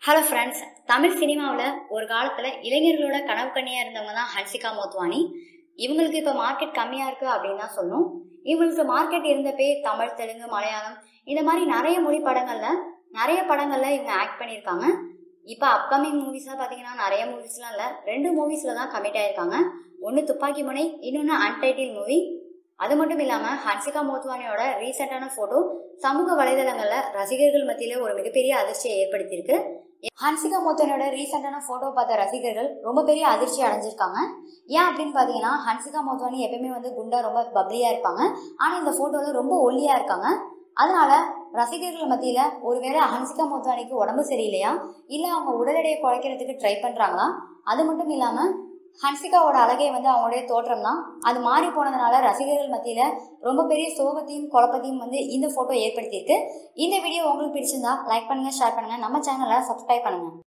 hello friends Tamil சினிமாவில் ஒரு காலத்தில் இளைஞர்களோட கனவு கண்ணியாக இருந்தவங்க தான் ஹன்சிகா மோத்வானி இவங்களுக்கு இப்போ மார்க்கெட் கம்மியாக இருக்குது அப்படின்னு தான் சொல்லணும் இவங்களுக்கு மார்க்கெட் இருந்தப்பே தமிழ் தெலுங்கு மலையாளம் இந்த மாதிரி நிறைய மொழி படங்களில் நிறைய படங்களில் இவங்க ஆக்ட் பண்ணியிருக்காங்க இப்போ அப்கமிங் மூவிஸாக பார்த்தீங்கன்னா நிறைய மூவிஸ்லாம் இல்லை ரெண்டு மூவிஸில் தான் கமிட் ஆயிருக்காங்க ஒன்று துப்பாக்கி முனை இன்னொன்று அன்டைட்டில் மூவி அது மட்டும் இல்லாமல் ஹன்சிகா மோத்வானியோட ரீசெண்டான ஃபோட்டோ சமூக வலைதளங்களில் ரசிகர்கள் மத்தியில் ஒரு மிகப்பெரிய அதிர்ச்சியை ஏற்படுத்தியிருக்கு ஹன்சிகா மோத்வானியோட ரீசெண்டான ஃபோட்டோ பார்த்த ரசிகர்கள் ரொம்ப பெரிய அதிர்ச்சி அடைஞ்சிருக்காங்க ஏன் அப்படின்னு பார்த்தீங்கன்னா ஹன்சிகா மோத்வானி எப்பயுமே வந்து குண்டா ரொம்ப பப்ளியாக இருப்பாங்க ஆனால் இந்த ஃபோட்டோவில் ரொம்ப ஒல்லியாக இருக்காங்க அதனால ரசிகர்கள் மத்தியில் ஒருவேளை ஹன்சிகா மோத்வானிக்கு உடம்பு சரியில்லையா இல்லை அவங்க உடல் எடையை குறைக்கிறதுக்கு ட்ரை பண்ணுறாங்களா அது மட்டும் இல்லாமல் ஹன்சிகாவோட அழகே வந்து அவங்களுடைய தோற்றம் தான் அது மாறி போனதுனால ரசிகர்கள் மத்தியில் ரொம்ப பெரிய சோகத்தையும் குழப்பத்தையும் வந்து இந்த ஃபோட்டோ ஏற்படுத்தியிருக்கு இந்த வீடியோ உங்களுக்கு பிடிச்சிருந்தா லைக் பண்ணுங்கள் ஷேர் பண்ணுங்கள் நம்ம சேனலை சப்ஸ்கிரைப் பண்ணுங்கள்